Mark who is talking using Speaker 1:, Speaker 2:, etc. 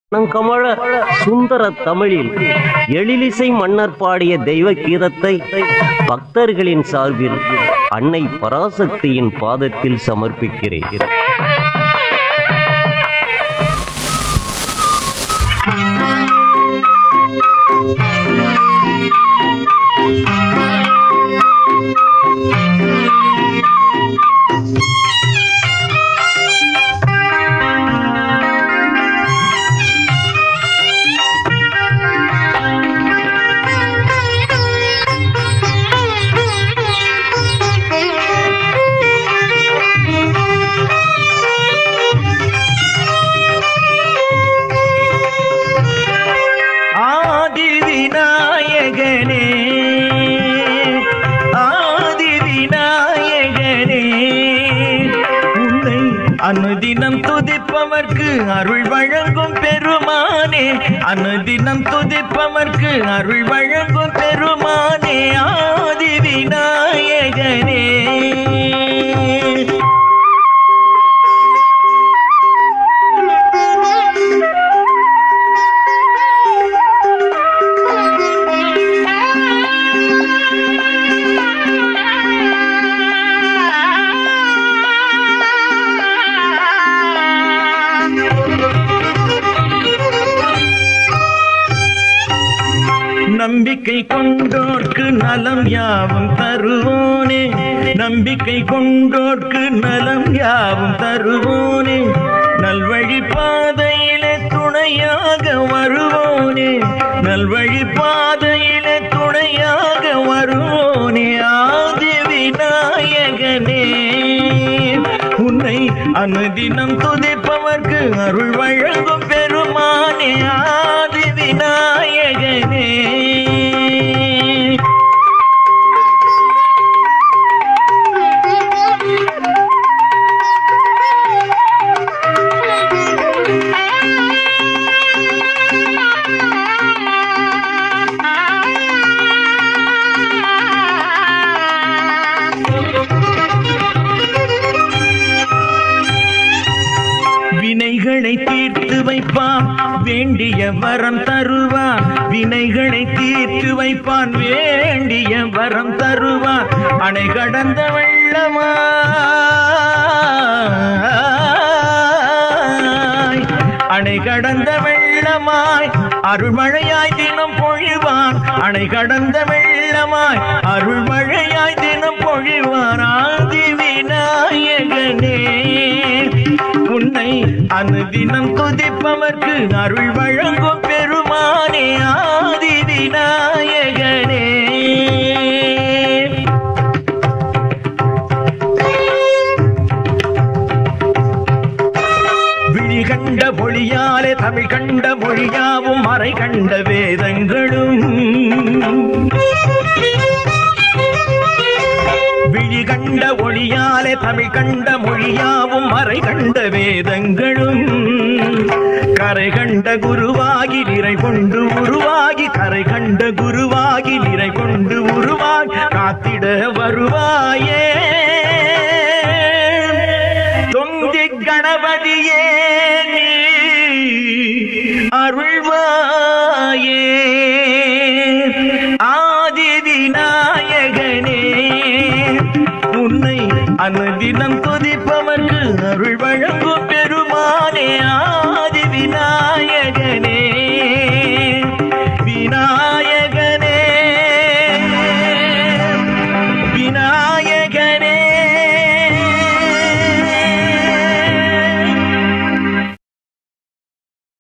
Speaker 1: கமழ சுந்தர தமிழில் எழிலிசை மன்னர் பாடிய தெய்வ கீதத்தை பக்தர்களின் சார்பில் அன்னை பராசக்தியின் பாதத்தில் சமர்ப்பிக்கிறேன்
Speaker 2: ஆதி விநாயகனே ஆதி விநாயகனே உன்னை அனுதினம் துதிப்பவர்க்கு அருள் வழங்கும் பெருமானே அனுதினம் துதிப்பவர்க்கு அருள் வழங்கும் பெருமானே ஆதி விநாயகனே நம்பிக்கை கொண்டோர்க்கு நலம் யாவும் தருவோனே நம்பிக்கை கொண்டோர்க்கு நலம் யாவும் தருவோனே நல்வழி பாதையிலே துணையாக வருவோனே நல்வழி பாதையிலே துணையாக வருவோனே ஆதி விநாயகனே உன்னை அனுதினம் துதிப்பவர்க்கு அருள் வழங்கும் பெருமானே ஆதி விநாயகனே வினைகளை தீர்த்து வைப்பான் வேண்டிய வரம் தருவான் வினைகளை தீர்த்து வைப்பான் வேண்டிய வரம் தருவான் அணை கடந்த வெள்ளமாய் அணை கடந்த வெள்ளமாய் அருள்மழையாய் தினம் பொழிவான் அணை கடந்த வெள்ளமாய் அருள்மழையாய் தினம் பொழிவான் ஆதி விநாயகனே உன்னை அனுதினம் துதிப்பவர்க்கு அருள் வழங்கும் பெருமானே ஆதி விநாயகனே விழி கண்ட மொழியாலே தமிழ் கண்ட மொழியாவும் மறை கண்ட வேதங்களும் விழி கண்ட ஒளியாலே தமிழ் கண்ட மொழியாவும் மறை கண்ட வேதங்களும் கரை கண்ட குருவாகி நிறை கொண்டு உருவாகி கரை கண்ட குருவாகி நிறை கொண்டு உருவாகி காத்திட வருவாயே தொந்தி கணபதியே நீ அருள்வாயே